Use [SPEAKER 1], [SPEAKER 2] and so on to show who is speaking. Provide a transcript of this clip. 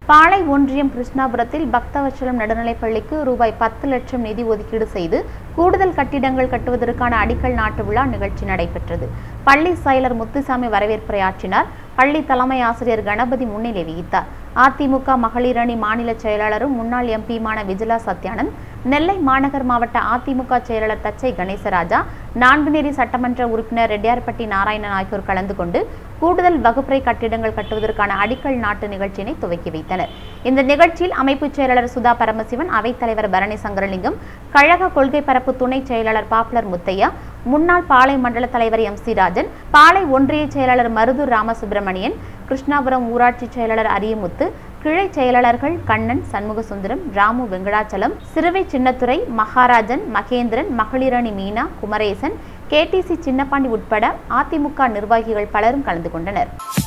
[SPEAKER 1] பாளை ஒன்றியம் கிருஷ்ணாபுரத்தில் பக்தவச்சலம் நடுநிலைப்பள்ளிக்கு ரூபாய் பத்து லட்சம் நிதி ஒதுக்கீடு செய்து கூடுதல் கட்டிடங்கள் கட்டுவதற்கான அடிக்கல் நாட்டு விழா நிகழ்ச்சி நடைபெற்றது பள்ளி செயலர் முத்துசாமி வரவேற்புரையாற்றினார் பள்ளி தலைமை ஆசிரியர் கணபதி முன்னிலை வகித்தார் அதிமுக மகளிர் அணி மாநில செயலாளரும் முன்னாள் எம்பியுமான விஜிலா சத்யானந்த் நெல்லை மாநகர் மாவட்ட அதிமுக செயலாளர் தச்சை கணேசராஜா நான்குநேரி சட்டமன்ற உறுப்பினர் ரெட்டியார்பட்டி நாராயணன் ஆகியோர் கலந்து கொண்டு கூடுதல் வகுப்பறை கட்டிடங்கள் கட்டுவதற்கான அடிக்கல் நாட்டு நிகழ்ச்சியினை துவக்கி வைத்தனர் இந்த நிகழ்ச்சியில் அமைப்புச் செயலாளர் சுதா பரமசிவன் அவைத்தலைவர் பரணி சங்கரலிங்கம் கழக கொள்கை பரப்பு துணை செயலாளர் பாப்புலர் முத்தையா முன்னாள் பாளை மண்டல தலைவர் எம் சி ராஜன் பாளை ஒன்றிய செயலாளர் மருதூர் ராமசுப்பிரமணியன் கிருஷ்ணாபுரம் ஊராட்சி செயலாளர் அரியமுத்து கிளை செயலாளர்கள் கண்ணன் சண்முகசுந்தரம் ராமு வெங்கடாச்சலம் சிறுவை சின்னத்துரை மகாராஜன் மகேந்திரன் மகளிரணி மீனா குமரேசன் கேடிசி சின்னப்பாண்டி உட்பட அதிமுக நிர்வாகிகள் பலரும் கலந்து கொண்டனர்